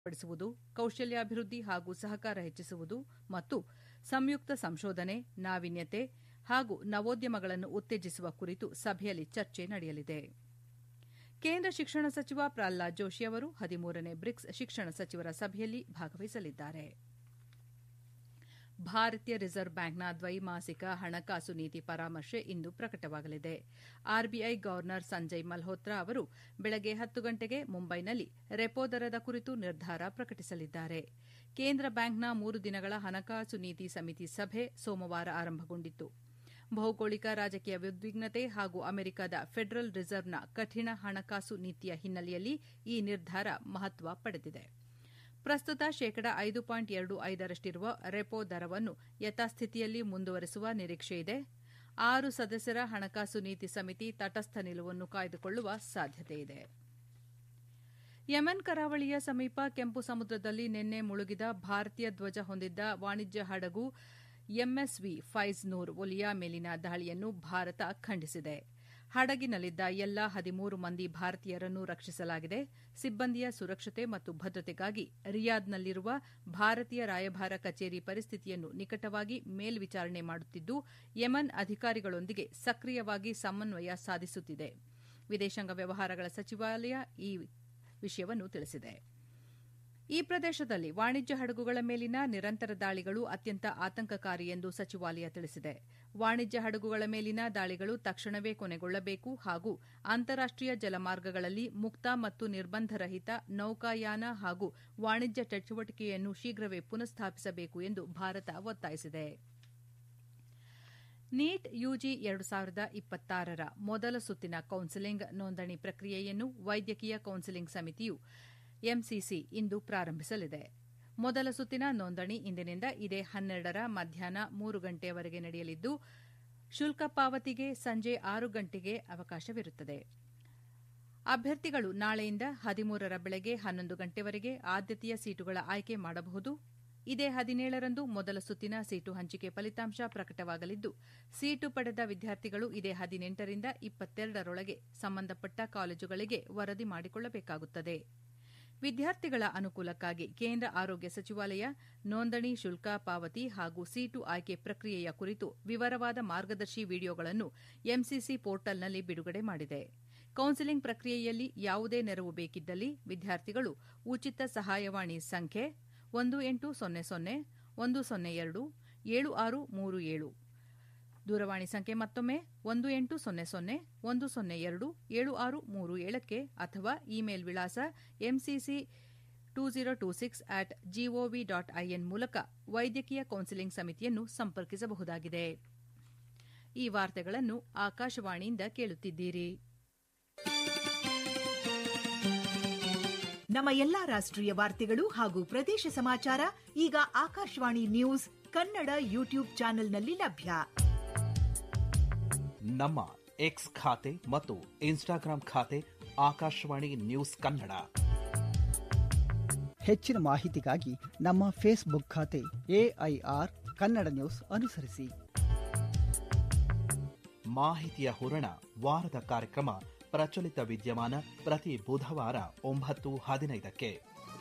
ಪಡಿಸುವುದು ಕೌಶಲ್ಯಾಭಿವೃದ್ಧಿ ಹಾಗೂ ಸಹಕಾರ ಹೆಚ್ಚಿಸುವುದು ಮತ್ತು ಸಂಯುಕ್ತ ಸಂಶೋಧನೆ ನಾವೀನ್ಯತೆ ಹಾಗೂ ನವೋದ್ಯಮಗಳನ್ನು ಉತ್ತೇಜಿಸುವ ಕುರಿತು ಸಭೆಯಲ್ಲಿ ಚರ್ಚೆ ನಡೆಯಲಿದೆ ಕೇಂದ್ರ ಶಿಕ್ಷಣ ಸಚಿವ ಪ್ರಹ್ಲಾದ್ ಜೋಶಿ ಅವರು ಹದಿಮೂರನೇ ಬ್ರಿಕ್ಸ್ ಶಿಕ್ಷಣ ಸಚಿವರ ಸಭೆಯಲ್ಲಿ ಭಾಗವಹಿಸಲಿದ್ದಾರೆ ಭಾರತೀಯ ರಿಸರ್ವ್ ಬ್ಯಾಂಕ್ನ ದ್ವೈಮಾಸಿಕ ಹಣಕಾಸು ನೀತಿ ಪರಾಮರ್ಶೆ ಇಂದು ಪ್ರಕಟವಾಗಲಿದೆ ಆರ್ಬಿಐ ಗವರ್ನರ್ ಸಂಜಯ್ ಮಲ್ಹೋತ್ರಾ ಅವರು ಬೆಳಗ್ಗೆ ಹತ್ತು ಗಂಟೆಗೆ ಮುಂಬೈನಲ್ಲಿ ರೆಪೋ ದರದ ಕುರಿತು ನಿರ್ಧಾರ ಪ್ರಕಟಿಸಲಿದ್ದಾರೆ ಕೇಂದ್ರ ಬ್ಯಾಂಕ್ನ ಮೂರು ದಿನಗಳ ಹಣಕಾಸು ನೀತಿ ಸಮಿತಿ ಸಭೆ ಸೋಮವಾರ ಆರಂಭಗೊಂಡಿತ್ತು ಭೌಗೋಳಿಕ ರಾಜಕೀಯ ಉದ್ವಿಗ್ನತೆ ಹಾಗೂ ಅಮೆರಿಕದ ಫೆಡರಲ್ ರಿಸರ್ವ್ನ ಕಠಿಣ ಹಣಕಾಸು ನೀತಿಯ ಹಿನ್ನೆಲೆಯಲ್ಲಿ ಈ ನಿರ್ಧಾರ ಮಹತ್ವ ಪಡೆದಿದೆ ಪ್ರಸ್ತುತ ಶೇಕಡ ಐದು ಪಾಯಿಂಟ್ ಎರಡು ಐದರಷ್ಟಿರುವ ರೆಪೋ ದರವನ್ನು ಯಥಾಸ್ಥಿತಿಯಲ್ಲಿ ಮುಂದುವರೆಸುವ ನಿರೀಕ್ಷೆಯಿದೆ ಆರು ಸದಸ್ಯರ ಹಣಕಾಸು ನೀತಿ ಸಮಿತಿ ತಟಸ್ಥ ನಿಲುವನ್ನು ಕಾಯ್ದುಕೊಳ್ಳುವ ಸಾಧ್ಯತೆಯಿದೆ ಯೆಮೆನ್ ಕರಾವಳಿಯ ಸಮೀಪ ಕೆಂಪು ಸಮುದ್ರದಲ್ಲಿ ನಿನ್ನೆ ಮುಳುಗಿದ ಭಾರತೀಯ ಧ್ವಜ ಹೊಂದಿದ್ದ ವಾಣಿಜ್ಯ ಹಡಗು ಎಂಎಸ್ವಿ ಫೈಜ್ ನೂರ್ ಒಲಿಯಾ ಮೇಲಿನ ದಾಳಿಯನ್ನು ಭಾರತ ಖಂಡಿಸಿದೆ ಹಡಗಿನಲ್ಲಿದ್ದ ಎಲ್ಲಾ ಹದಿಮೂರು ಮಂದಿ ಭಾರತೀಯರನ್ನು ರಕ್ಷಿಸಲಾಗಿದೆ ಸಿಬ್ಬಂದಿಯ ಸುರಕ್ಷತೆ ಮತ್ತು ಭದ್ರತೆಗಾಗಿ ರಿಯಾದ್ನಲ್ಲಿರುವ ಭಾರತೀಯ ರಾಯಭಾರ ಕಚೇರಿ ಪರಿಸ್ಥಿತಿಯನ್ನು ನಿಕಟವಾಗಿ ಮೇಲ್ವಿಚಾರಣೆ ಮಾಡುತ್ತಿದ್ದು ಯೆಮನ್ ಅಧಿಕಾರಿಗಳೊಂದಿಗೆ ಸಕ್ರಿಯವಾಗಿ ಸಮನ್ವಯ ಸಾಧಿಸುತ್ತಿದೆ ವಿದೇಶಾಂಗ ವ್ಯವಹಾರಗಳ ಸಚಿವಾಲಯ ಈ ವಿಷಯವನ್ನು ತಿಳಿಸಿದೆ ಈ ಪ್ರದೇಶದಲ್ಲಿ ವಾಣಿಜ್ಯ ಹಡಗುಗಳ ಮೇಲಿನ ನಿರಂತರ ದಾಳಿಗಳು ಅತ್ಯಂತ ಆತಂಕಕಾರಿ ಎಂದು ಸಚಿವಾಲಯ ತಿಳಿಸಿದೆ ವಾಣಿಜ್ಯ ಹಡಗುಗಳ ಮೇಲಿನ ದಾಳಿಗಳು ತಕ್ಷಣವೇ ಕೊನೆಗೊಳ್ಳಬೇಕು ಹಾಗೂ ಅಂತಾರಾಷ್ಟೀಯ ಜಲಮಾರ್ಗಗಳಲ್ಲಿ ಮುಕ್ತ ಮತ್ತು ನಿರ್ಬಂಧರಹಿತ ನೌಕಾಯಾನ ಹಾಗೂ ವಾಣಿಜ್ಯ ಚಟುವಟಿಕೆಯನ್ನು ಶೀಘ್ರವೇ ಪುನಃಸ್ಥಾಪಿಸಬೇಕು ಎಂದು ಭಾರತ ಒತ್ತಾಯಿಸಿದೆ ನೀಟ್ ಯುಜಿ ಎರಡು ಸಾವಿರದ ಇಪ್ಪತ್ತಾರರ ಮೊದಲ ಸುತ್ತಿನ ಕೌನ್ಸೆಲಿಂಗ್ ನೋಂದಣಿ ಪ್ರಕ್ರಿಯೆಯನ್ನು ವೈದ್ಯಕೀಯ ಕೌನ್ಸೆಲಿಂಗ್ ಸಮಿತಿಯು ಎಂಸಿಸಿ ಇಂದು ಪ್ರಾರಂಭಿಸಲಿದೆ ಮೊದಲ ಸುತ್ತಿನ ನೋಂದಣಿ ಇಂದಿನಿಂದ ಇದೇ ಹನ್ನೆರಡರ ಮಧ್ಯಾಹ್ನ ಮೂರು ಗಂಟೆಯವರೆಗೆ ನಡೆಯಲಿದ್ದು ಶುಲ್ಕ ಪಾವತಿಗೆ ಸಂಜೆ ಆರು ಗಂಟೆಗೆ ಅವಕಾಶವಿರುತ್ತದೆ ಅಭ್ಯರ್ಥಿಗಳು ನಾಳೆಯಿಂದ ಹದಿಮೂರರ ಬೆಳಗ್ಗೆ ಹನ್ನೊಂದು ಗಂಟೆವರೆಗೆ ಆದ್ಯತೆಯ ಸೀಟುಗಳ ಆಯ್ಕೆ ಮಾಡಬಹುದು ಇದೇ ಹದಿನೇಳರಂದು ಮೊದಲ ಸುತ್ತಿನ ಸೀಟು ಹಂಚಿಕೆ ಫಲಿತಾಂಶ ಪ್ರಕಟವಾಗಲಿದ್ದು ಸೀಟು ಪಡೆದ ವಿದ್ಯಾರ್ಥಿಗಳು ಇದೇ ಹದಿನೆಂಟರಿಂದ ಇಪ್ಪತ್ತೆರಡರೊಳಗೆ ಸಂಬಂಧಪಟ್ಟ ಕಾಲೇಜುಗಳಿಗೆ ವರದಿ ಮಾಡಿಕೊಳ್ಳಬೇಕಾಗುತ್ತದೆ ವಿದ್ಯಾರ್ಥಿಗಳ ಅನುಕೂಲಕ್ಕಾಗಿ ಕೇಂದ್ರ ಆರೋಗ್ಯ ಸಚಿವಾಲಯ ನೋಂದಣಿ ಶುಲ್ಕ ಪಾವತಿ ಹಾಗೂ ಸೀಟು ಆಯ್ಕೆ ಪ್ರಕ್ರಿಯೆಯ ಕುರಿತು ವಿವರವಾದ ಮಾರ್ಗದರ್ಶಿ ವಿಡಿಯೋಗಳನ್ನು ಎಂಸಿಸಿ ಪೋರ್ಟಲ್ನಲ್ಲಿ ಬಿಡುಗಡೆ ಮಾಡಿದೆ ಕೌನ್ಸೆಲಿಂಗ್ ಪ್ರಕ್ರಿಯೆಯಲ್ಲಿ ಯಾವುದೇ ನೆರವು ಬೇಕಿದ್ದಲ್ಲಿ ವಿದ್ಯಾರ್ಥಿಗಳು ಉಚಿತ ಸಹಾಯವಾಣಿ ಸಂಖ್ಯೆ ಒಂದು ಎಂಟು ಸೊನ್ನೆ ಸೊನ್ನೆ ಒಂದು ಸೊನ್ನೆ ಎರಡು ಏಳು ಆರು ಮೂರು ಏಳು ದೂರವಾಣಿ ಸಂಖ್ಯೆ ಮತ್ತೊಮ್ಮೆ ಒಂದು ಎಂಟು ಸೊನ್ನೆ ಸೊನ್ನೆ ಒಂದು ಸೊನ್ನೆ ಎರಡು ಏಳು ಆರು ಮೂರು ಏಳಕ್ಕೆ ಅಥವಾ ಇಮೇಲ್ ವಿಳಾಸ MCC two zero two six at GOV dot IN ಮೂಲಕ ವೈದ್ಯಕೀಯ ಕೌನ್ಸೆಲಿಂಗ್ ಸಮಿತಿಯನ್ನು ಸಂಪರ್ಕಿಸಬಹುದಾಗಿದೆ ಈ ವಾರ್ತೆಗಳನ್ನು ಆಕಾಶವಾಣಿಯಿಂದ ಕೇಳುತ್ತಿದ್ದೀರಿ ನಮ್ಮ ಎಲ್ಲಾ ರಾಷ್ಟ್ರೀಯ ವಾರ್ತೆಗಳು ಹಾಗೂ ಪ್ರದೇಶ ಸಮಾಚಾರ ಈಗ ಆಕಾಶವಾಣಿ ನ್ಯೂಸ್ ಕನ್ನಡ ಯೂಟ್ಯೂಬ್ ಚಾನೆಲ್ನಲ್ಲಿ ಲಭ್ಯ ನಮ್ಮ ಎಕ್ಸ್ ಖಾತೆ ಮತ್ತು ಇನ್ಸ್ಟಾಗ್ರಾಂ ಖಾತೆ ಆಕಾಶವಾಣಿ ನ್ಯೂಸ್ ಕನ್ನಡ ಹೆಚ್ಚಿನ ಮಾಹಿತಿಗಾಗಿ ನಮ್ಮ ಫೇಸ್ಬುಕ್ ಖಾತೆ ಎಐಆರ್ ಕನ್ನಡ ನ್ಯೂಸ್ ಅನುಸರಿಸಿ ಮಾಹಿತಿಯ ಹೂರಣ ವಾರದ ಕಾರ್ಯಕ್ರಮ ಪ್ರಚಲಿತ ವಿದ್ಯಮಾನ ಪ್ರತಿ ಬುಧವಾರ ಒಂಬತ್ತು ಹದಿನೈದಕ್ಕೆ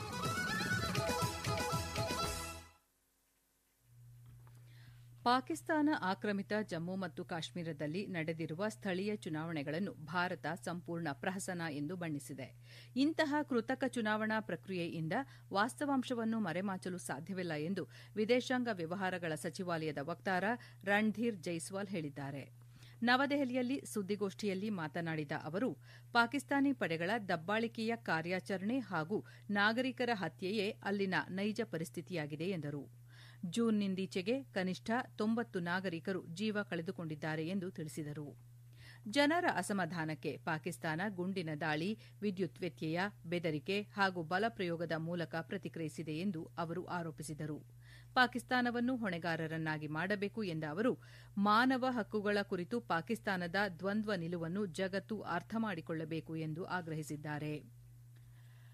ಪಾಕಿಸ್ತಾನ ಆಕ್ರಮಿತ ಜಮ್ಮು ಮತ್ತು ಕಾಶ್ಮೀರದಲ್ಲಿ ನಡೆದಿರುವ ಸ್ಥಳೀಯ ಚುನಾವಣೆಗಳನ್ನು ಭಾರತ ಸಂಪೂರ್ಣ ಪ್ರಹಸನ ಎಂದು ಬಣ್ಣಿಸಿದೆ ಇಂತಹ ಕೃತಕ ಚುನಾವಣಾ ಪ್ರಕ್ರಿಯೆಯಿಂದ ವಾಸ್ತವಾಂಶವನ್ನು ಮರೆಮಾಚಲು ಸಾಧ್ಯವಿಲ್ಲ ಎಂದು ವಿದೇಶಾಂಗ ವ್ಯವಹಾರಗಳ ಸಚಿವಾಲಯದ ವಕ್ತಾರ ರಣಧೀರ್ ಜೈಸ್ವಾಲ್ ಹೇಳಿದ್ದಾರೆ ನವದೆಹಲಿಯಲ್ಲಿ ಸುದ್ದಿಗೋಷ್ಠಿಯಲ್ಲಿ ಮಾತನಾಡಿದ ಅವರು ಪಾಕಿಸ್ತಾನಿ ಪಡೆಗಳ ದಬ್ಬಾಳಿಕೆಯ ಕಾರ್ಯಾಚರಣೆ ಹಾಗೂ ನಾಗರಿಕರ ಹತ್ಯೆಯೇ ಅಲ್ಲಿನ ನೈಜ ಪರಿಸ್ಥಿತಿಯಾಗಿದೆ ಎಂದರು ಜೂನ್ನಿಂದೀಚೆಗೆ ಕನಿಷ್ಠ ತೊಂಬತ್ತು ನಾಗರಿಕರು ಜೀವ ಕಳೆದುಕೊಂಡಿದ್ದಾರೆ ಎಂದು ತಿಳಿಸಿದರು ಜನರ ಅಸಮಾಧಾನಕ್ಕೆ ಪಾಕಿಸ್ತಾನ ಗುಂಡಿನ ದಾಳಿ ವಿದ್ಯುತ್ ವ್ಯತ್ಯಯ ಬೆದರಿಕೆ ಹಾಗೂ ಬಲಪ್ರಯೋಗದ ಮೂಲಕ ಪ್ರತಿಕ್ರಿಯಿಸಿದೆ ಎಂದು ಅವರು ಆರೋಪಿಸಿದರು ಪಾಕಿಸ್ತಾನವನ್ನು ಹೊಣೆಗಾರರನ್ನಾಗಿ ಮಾಡಬೇಕು ಎಂದ ಅವರು ಮಾನವ ಹಕ್ಕುಗಳ ಕುರಿತು ಪಾಕಿಸ್ತಾನದ ದ್ವಂದ್ವ ನಿಲುವನ್ನು ಜಗತ್ತು ಅರ್ಥ ಮಾಡಿಕೊಳ್ಳಬೇಕು ಎಂದು ಆಗ್ರಹಿಸಿದ್ದಾರೆ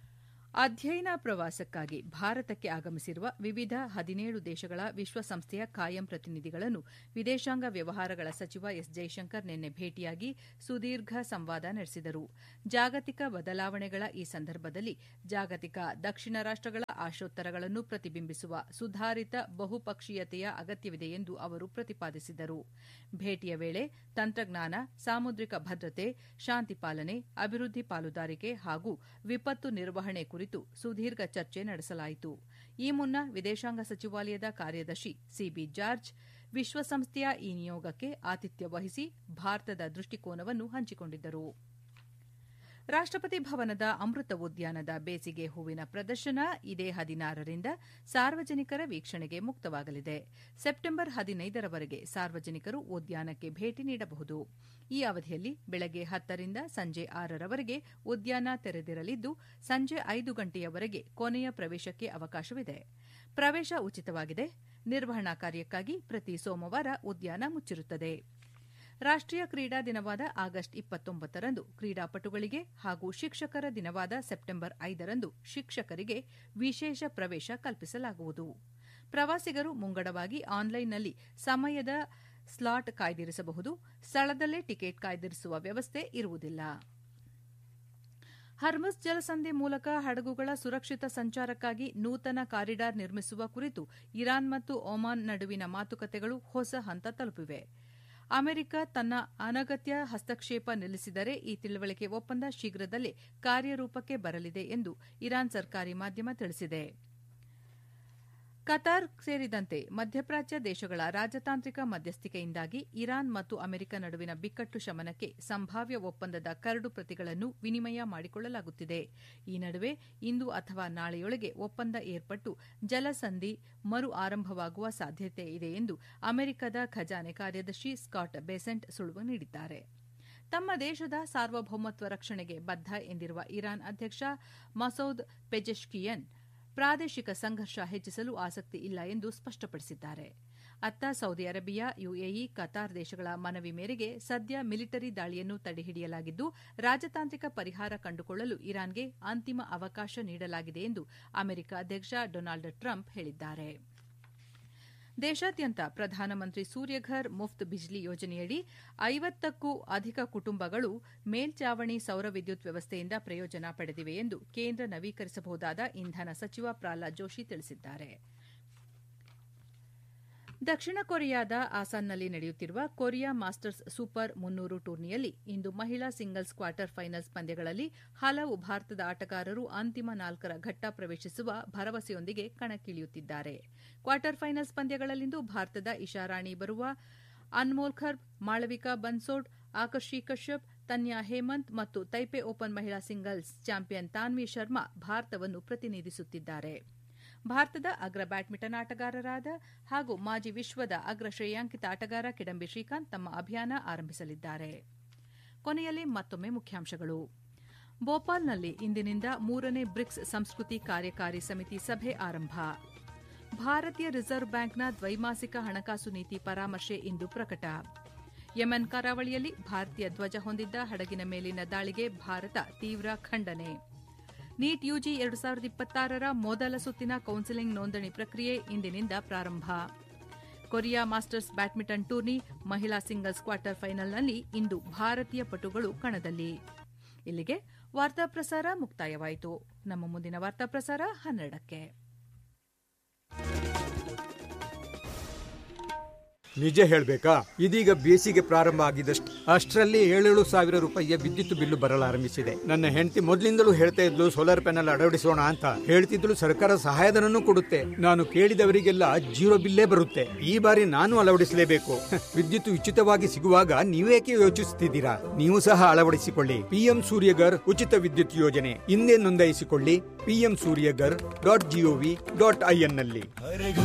ಅಧ್ಯಯನ ಪ್ರವಾಸಕ್ಕಾಗಿ ಭಾರತಕ್ಕೆ ಆಗಮಿಸಿರುವ ವಿವಿಧ ಹದಿನೇಳು ದೇಶಗಳ ವಿಶ್ವಸಂಸ್ಥೆಯ ಕಾಯಂ ಪ್ರತಿನಿಧಿಗಳನ್ನು ವಿದೇಶಾಂಗ ವ್ಯವಹಾರಗಳ ಸಚಿವ ಎಸ್ ಜೈಶಂಕರ್ ನಿನ್ನೆ ಭೇಟಿಯಾಗಿ ಸುದೀರ್ಘ ಸಂವಾದ ನಡೆಸಿದರು ಜಾಗತಿಕ ಬದಲಾವಣೆಗಳ ಈ ಸಂದರ್ಭದಲ್ಲಿ ಜಾಗತಿಕ ದಕ್ಷಿಣ ರಾಷ್ಟಗಳ ಆಶೋತ್ತರಗಳನ್ನು ಪ್ರತಿಬಿಂಬಿಸುವ ಸುಧಾರಿತ ಬಹುಪಕ್ಷೀಯತೆಯ ಅಗತ್ಯವಿದೆ ಎಂದು ಅವರು ಪ್ರತಿಪಾದಿಸಿದರು ಭೇಟಿಯ ವೇಳೆ ತಂತ್ರಜ್ಞಾನ ಸಾಮುದ್ರಿಕ ಭದ್ರತೆ ಶಾಂತಿ ಪಾಲನೆ ಅಭಿವೃದ್ಧಿ ಪಾಲುದಾರಿಕೆ ಹಾಗೂ ವಿಪತ್ತು ನಿರ್ವಹಣೆ ಕುರಿತು ಸುದೀರ್ಘ ಚರ್ಚೆ ನಡೆಸಲಾಯಿತು ಈ ಮುನ್ನ ವಿದೇಶಾಂಗ ಸಚಿವಾಲಯದ ಕಾರ್ಯದರ್ಶಿ ಸಿಬಿ ಜಾರ್ಜ್ ವಿಶ್ವಸಂಸ್ಥೆಯ ಈ ನಿಯೋಗಕ್ಕೆ ಆತಿಥ್ಯ ವಹಿಸಿ ಭಾರತದ ದೃಷ್ಟಿಕೋನವನ್ನು ಹಂಚಿಕೊಂಡಿದ್ದರು ರಾಷ್ಟಪತಿ ಭವನದ ಅಮೃತ ಉದ್ಯಾನದ ಬೇಸಿಗೆ ಹೂವಿನ ಪ್ರದರ್ಶನ ಇದೇ ಹದಿನಾರರಿಂದ ಸಾರ್ವಜನಿಕರ ವೀಕ್ಷಣೆಗೆ ಮುಕ್ತವಾಗಲಿದೆ ಸೆಪ್ಟೆಂಬರ್ ಹದಿನೈದರವರೆಗೆ ಸಾರ್ವಜನಿಕರು ಉದ್ಯಾನಕ್ಕೆ ಭೇಟಿ ನೀಡಬಹುದು ಈ ಅವಧಿಯಲ್ಲಿ ಬೆಳಗ್ಗೆ ಹತ್ತರಿಂದ ಸಂಜೆ ಆರರವರೆಗೆ ಉದ್ಯಾನ ತೆರೆದಿರಲಿದ್ದು ಸಂಜೆ ಐದು ಗಂಟೆಯವರೆಗೆ ಕೊನೆಯ ಪ್ರವೇಶಕ್ಕೆ ಅವಕಾಶವಿದೆ ಪ್ರವೇಶ ಉಚಿತವಾಗಿದೆ ನಿರ್ವಹಣಾ ಕಾರ್ಯಕ್ಕಾಗಿ ಪ್ರತಿ ಸೋಮವಾರ ಉದ್ಯಾನ ಮುಚ್ಚಿರುತ್ತದೆ ರಾಷ್ಟೀಯ ಕ್ರೀಡಾ ದಿನವಾದ ಆಗಸ್ಟ್ ಇಪ್ಪತ್ತೊಂಬತ್ತರಂದು ಕ್ರೀಡಾಪಟುಗಳಿಗೆ ಹಾಗೂ ಶಿಕ್ಷಕರ ದಿನವಾದ ಸೆಪ್ಟೆಂಬರ್ ಐದರಂದು ಶಿಕ್ಷಕರಿಗೆ ವಿಶೇಷ ಪ್ರವೇಶ ಕಲ್ಪಿಸಲಾಗುವುದು ಪ್ರವಾಸಿಗರು ಮುಂಗಡವಾಗಿ ಆನ್ಲೈನ್ನಲ್ಲಿ ಸಮಯದ ಸ್ಲಾಟ್ ಕಾಯ್ದಿರಿಸಬಹುದು ಸ್ಥಳದಲ್ಲೇ ಟಿಕೆಟ್ ಕಾಯ್ದಿರಿಸುವ ವ್ಯವಸ್ಥೆ ಇರುವುದಿಲ್ಲ ಹರ್ಮಸ್ ಜಲಸಂಧಿ ಮೂಲಕ ಹಡಗುಗಳ ಸುರಕ್ಷಿತ ಸಂಚಾರಕ್ಕಾಗಿ ನೂತನ ಕಾರಿಡಾರ್ ನಿರ್ಮಿಸುವ ಕುರಿತು ಇರಾನ್ ಮತ್ತು ಒಮಾನ್ ನಡುವಿನ ಮಾತುಕತೆಗಳು ಹೊಸ ಹಂತ ತಲುಪಿವೆ ಅಮೆರಿಕ ತನ್ನ ಅನಗತ್ಯ ಹಸ್ತಕ್ಷೇಪ ನಿಲ್ಲಿಸಿದರೆ ಈ ತಿಳುವಳಿಕೆ ಒಪ್ಪಂದ ಶೀಘ್ರದಲ್ಲೇ ಕಾರ್ಯರೂಪಕ್ಕೆ ಬರಲಿದೆ ಎಂದು ಇರಾನ್ ಸರ್ಕಾರಿ ಮಾಧ್ಯಮ ತಿಳಿಸಿದೆ ಕತಾರ್ ಸೇರಿದಂತೆ ಮಧ್ಯಪ್ರಾಚ್ಯ ದೇಶಗಳ ರಾಜತಾಂತ್ರಿಕ ಮಧ್ಯಸ್ಥಿಕೆಯಿಂದಾಗಿ ಇರಾನ್ ಮತ್ತು ಅಮೆರಿಕ ನಡುವಿನ ಬಿಕ್ಕಟ್ಟು ಶಮನಕ್ಕೆ ಸಂಭಾವ್ಯ ಒಪ್ಪಂದದ ಕರಡು ಪ್ರತಿಗಳನ್ನು ವಿನಿಮಯ ಮಾಡಿಕೊಳ್ಳಲಾಗುತ್ತಿದೆ ಈ ನಡುವೆ ಇಂದು ಅಥವಾ ನಾಳೆಯೊಳಗೆ ಒಪ್ಪಂದ ಏರ್ಪಟ್ಟು ಜಲಸಂಧಿ ಮರು ಆರಂಭವಾಗುವ ಸಾಧ್ಯತೆ ಇದೆ ಎಂದು ಅಮೆರಿಕದ ಖಜಾನೆ ಕಾರ್ಯದರ್ಶಿ ಸ್ಕಾಟ್ ಬೆಸೆಂಟ್ ಸುಳುವು ನೀಡಿದ್ದಾರೆ ತಮ್ಮ ದೇಶದ ಸಾರ್ವಭೌಮತ್ವ ರಕ್ಷಣೆಗೆ ಬದ್ದ ಎಂದಿರುವ ಇರಾನ್ ಅಧ್ಯಕ್ಷ ಮಸೌದ್ ಪೆಜೆಶ್ಕಿಯನ್ ಪ್ರಾದೇಶಿಕ ಸಂಘರ್ಷ ಹೆಚ್ಚಿಸಲು ಆಸಕ್ತಿ ಇಲ್ಲ ಎಂದು ಸ್ಪಷ್ಟಪಡಿಸಿದ್ದಾರೆ ಅತ್ತ ಸೌದಿ ಅರೇಬಿಯಾ ಯುಎಇ ಕತಾರ್ ದೇಶಗಳ ಮನವಿ ಮೇರೆಗೆ ಸದ್ಯ ಮಿಲಿಟರಿ ದಾಳಿಯನ್ನು ತಡೆಹಿಡಿಯಲಾಗಿದ್ದು ರಾಜತಾಂತ್ರಿಕ ಪರಿಹಾರ ಕಂಡುಕೊಳ್ಳಲು ಇರಾನ್ಗೆ ಅಂತಿಮ ಅವಕಾಶ ನೀಡಲಾಗಿದೆ ಎಂದು ಅಮೆರಿಕ ಅಧ್ಯಕ್ಷ ಡೊನಾಲ್ಡ್ ಟ್ರಂಪ್ ಹೇಳಿದ್ದಾರೆ ದೇಶಾದ್ಯಂತ ಪ್ರಧಾನಮಂತ್ರಿ ಸೂರ್ಯಘರ್ ಮುಫ್ತ್ ಬಿಜ್ಲಿ ಯೋಜನೆಯಡಿ ಐವತ್ತಕ್ಕೂ ಅಧಿಕ ಕುಟುಂಬಗಳು ಮೇಲ್ಚಾವಣಿ ಸೌರ ವಿದ್ಯುತ್ ವ್ಯವಸ್ಥೆಯಿಂದ ಪ್ರಯೋಜನ ಪಡೆದಿವೆ ಎಂದು ಕೇಂದ್ರ ನವೀಕರಿಸಬಹುದಾದ ಇಂಧನ ಸಚಿವ ಪ್ರಹ್ಲಾದ್ ಜೋಶಿ ತಿಳಿಸಿದ್ದಾರೆ ದಕ್ಷಿಣ ಕೊರಿಯಾದ ಆಸಾನ್ನಲ್ಲಿ ನಡೆಯುತ್ತಿರುವ ಕೊರಿಯಾ ಮಾಸ್ಟರ್ಸ್ ಸೂಪರ್ ಮುನ್ನೂರು ಟೂರ್ನಿಯಲ್ಲಿ ಇಂದು ಮಹಿಳಾ ಸಿಂಗಲ್ಸ್ ಕ್ವಾರ್ಟರ್ ಫೈನಲ್ಸ್ ಪಂದ್ಯಗಳಲ್ಲಿ ಹಲವು ಭಾರತದ ಆಟಗಾರರು ಅಂತಿಮ ನಾಲ್ಕರ ಘಟ್ಟ ಪ್ರವೇಶಿಸುವ ಭರವಸೆಯೊಂದಿಗೆ ಕಣಕ್ಕಿಳಿಯುತ್ತಿದ್ದಾರೆ ಕ್ವಾರ್ಟರ್ ಫೈನಲ್ಸ್ ಪಂದ್ಯಗಳಲ್ಲಿಂದು ಭಾರತದ ಇಶಾರಾಣಿ ಬರುವ ಅನ್ಮೋಲ್ ಖರ್ಬ್ ಮಾಳವಿಕಾ ಬನ್ಸೋಡ್ ಆಕರ್ಷಿ ಕಶ್ಯಪ್ ತನ್ಯಾ ಹೇಮಂತ್ ಮತ್ತು ತೈಪೆ ಓಪನ್ ಮಹಿಳಾ ಸಿಂಗಲ್ಸ್ ಚಾಂಪಿಯನ್ ತಾನ್ವಿ ಶರ್ಮಾ ಭಾರತವನ್ನು ಪ್ರತಿನಿಧಿಸುತ್ತಿದ್ದಾರೆ ಭಾರತದ ಅಗ್ರ ಬ್ಯಾಡ್ಮಿಂಟನ್ ಆಟಗಾರರಾದ ಹಾಗೂ ಮಾಜಿ ವಿಶ್ವದ ಅಗ್ರ ಶ್ರೇಯಾಂಕಿತ ಆಟಗಾರ ಕಿಡಂಬಿ ಶ್ರೀಕಾಂತ್ ತಮ್ಮ ಅಭಿಯಾನ ಆರಂಭಿಸಲಿದ್ದಾರೆ ಕೊನೆಯಲ್ಲಿ ಮತ್ತೊಮ್ಮೆ ಮುಖ್ಯಾಂಶಗಳು ಭೋಪಾಲ್ನಲ್ಲಿ ಇಂದಿನಿಂದ ಮೂರನೇ ಬ್ರಿಕ್ಸ್ ಸಂಸ್ಕೃತಿ ಕಾರ್ಯಕಾರಿ ಸಮಿತಿ ಸಭೆ ಆರಂಭ ಭಾರತೀಯ ರಿಸರ್ವ್ ಬ್ಯಾಂಕ್ನ ದ್ವೈಮಾಸಿಕ ಹಣಕಾಸು ನೀತಿ ಪರಾಮರ್ಶೆ ಇಂದು ಪ್ರಕಟ ಯೆಮೆನ್ ಕರಾವಳಿಯಲ್ಲಿ ಭಾರತೀಯ ಧ್ವಜ ಹೊಂದಿದ್ದ ಹಡಗಿನ ಮೇಲಿನ ದಾಳಿಗೆ ಭಾರತ ತೀವ್ರ ಖಂಡನೆ ನೀಟ್ ಯುಜಿ ಎರಡು ಸಾವಿರದ ಇಪ್ಪತ್ತಾರರ ಮೊದಲ ಸುತ್ತಿನ ಕೌನ್ಸಿಲಿಂಗ್ ನೋಂದಣಿ ಪ್ರಕ್ರಿಯೆ ಇಂದಿನಿಂದ ಪ್ರಾರಂಭ ಕೊರಿಯಾ ಮಾಸ್ಟರ್ಸ್ ಬ್ಯಾಡ್ಮಿಂಟನ್ ಟೂರ್ನಿ ಮಹಿಳಾ ಸಿಂಗಲ್ಸ್ ಕ್ವಾರ್ಟರ್ ಫೈನಲ್ನಲ್ಲಿ ಇಂದು ಭಾರತೀಯ ಪಟುಗಳು ಕಣದಲ್ಲಿ ಇಲ್ಲಿಗೆ ವಾರ್ತಾ ಪ್ರಸಾರ ಮುಕ್ತಾಯವಾಯಿತು ನಮ್ಮ ಮುಂದಿನ ವಾರ್ತಾ ಪ್ರಸಾರ ಹನ್ನೆರಡಕ್ಕೆ ನಿಜ ಹೇಳ್ಬೇಕಾ ಇದೀಗ ಬೇಸಿಗೆ ಪ್ರಾರಂಭ ಆಗಿದಷ್ಟು ಅಷ್ಟರಲ್ಲಿ ಏಳೇಳು ಸಾವಿರ ರೂಪಾಯಿಯ ವಿದ್ಯುತ್ ಬಿಲ್ಲು ಬರಲಾರಂಭಿಸಿದೆ ನನ್ನ ಹೆಂಡತಿ ಮೊದಲಿಂದಲೂ ಹೇಳ್ತಾ ಇದ್ಲು ಸೋಲಾರ್ ಪ್ಯಾನೆಲ್ ಅಳವಡಿಸೋಣ ಅಂತ ಹೇಳ್ತಿದ್ಲು ಸರ್ಕಾರ ಸಹಾಯಧನನೂ ಕೊಡುತ್ತೆ ನಾನು ಕೇಳಿದವರಿಗೆಲ್ಲ ಜೀರೋ ಬಿಲ್ಲೇ ಬರುತ್ತೆ ಈ ಬಾರಿ ನಾನು ಅಳವಡಿಸಲೇಬೇಕು ವಿದ್ಯುತ್ ಉಚಿತವಾಗಿ ಸಿಗುವಾಗ ನೀವೇಕೆ ಯೋಚಿಸುತ್ತಿದ್ದೀರಾ ನೀವು ಸಹ ಅಳವಡಿಸಿಕೊಳ್ಳಿ ಪಿಎಂ ಸೂರ್ಯಗರ್ ಉಚಿತ ವಿದ್ಯುತ್ ಯೋಜನೆ ಹಿಂದೆ ನೋಂದಾಯಿಸಿಕೊಳ್ಳಿ PM Suryaghar dot gov dot in ನಲ್ಲಿ